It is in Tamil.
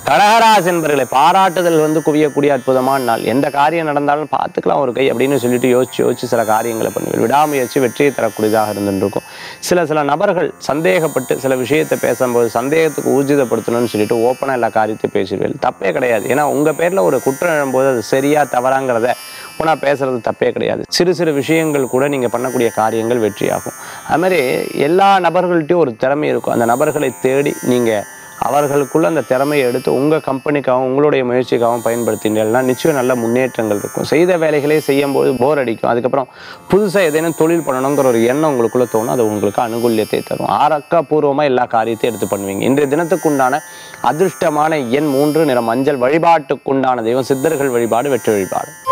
கடகராசி என்பர்களை பாராட்டுதல் வந்து குவியக்கூடிய அற்புதமான நாள் எந்த காரியம் நடந்தாலும் பார்த்துக்கலாம் ஒரு கை அப்படின்னு சொல்லிட்டு யோசிச்சு யோசிச்சு சில காரியங்களை பண்ணுவீங்க விடாமுயற்சி வெற்றியை தரக்கூடியதாக இருந்துருக்கும் சில சில நபர்கள் சந்தேகப்பட்டு சில விஷயத்தை பேசும்போது சந்தேகத்துக்கு ஊர்ஜிதப்படுத்தணும்னு சொல்லிட்டு ஓப்பனாக எல்லா காரியத்தையும் பேசிடுவீங்க தப்பே கிடையாது ஏன்னா உங்கள் பேரில் ஒரு குற்றம் எழும்போது அது சரியா தவறாங்கிறத உனா பேசுறது தப்பே கிடையாது சிறு சிறு விஷயங்கள் கூட நீங்கள் பண்ணக்கூடிய காரியங்கள் வெற்றியாகும் அது மாதிரி எல்லா நபர்கள்ட்டையும் ஒரு திறமை இருக்கும் அந்த நபர்களை தேடி நீங்கள் அவர்களுக்குள்ள அந்த திறமையை எடுத்து உங்கள் கம்பெனிக்காகவும் உங்களுடைய முயற்சிக்காகவும் பயன்படுத்தினீங்கன்னா நிச்சயம் நல்ல முன்னேற்றங்கள் இருக்கும் செய்த வேலைகளே செய்யும்போது போர் அடிக்கும் அதுக்கப்புறம் புதுசாக ஏதேனும் தொழில் பண்ணணுங்கிற ஒரு எண்ணம் உங்களுக்குள்ள தோணும் அது உங்களுக்கு அனுகூல்யத்தை தரும் ஆரக்காபூர்வமாக எல்லா காரியத்தையும் எடுத்து பண்ணுவீங்க இன்றைய தினத்துக்குண்டான அதிர்ஷ்டமான எண் மூன்று நிற மஞ்சள் வழிபாட்டுக்குண்டான தெய்வம் சித்தர்கள் வழிபாடு வெற்றி வழிபாடு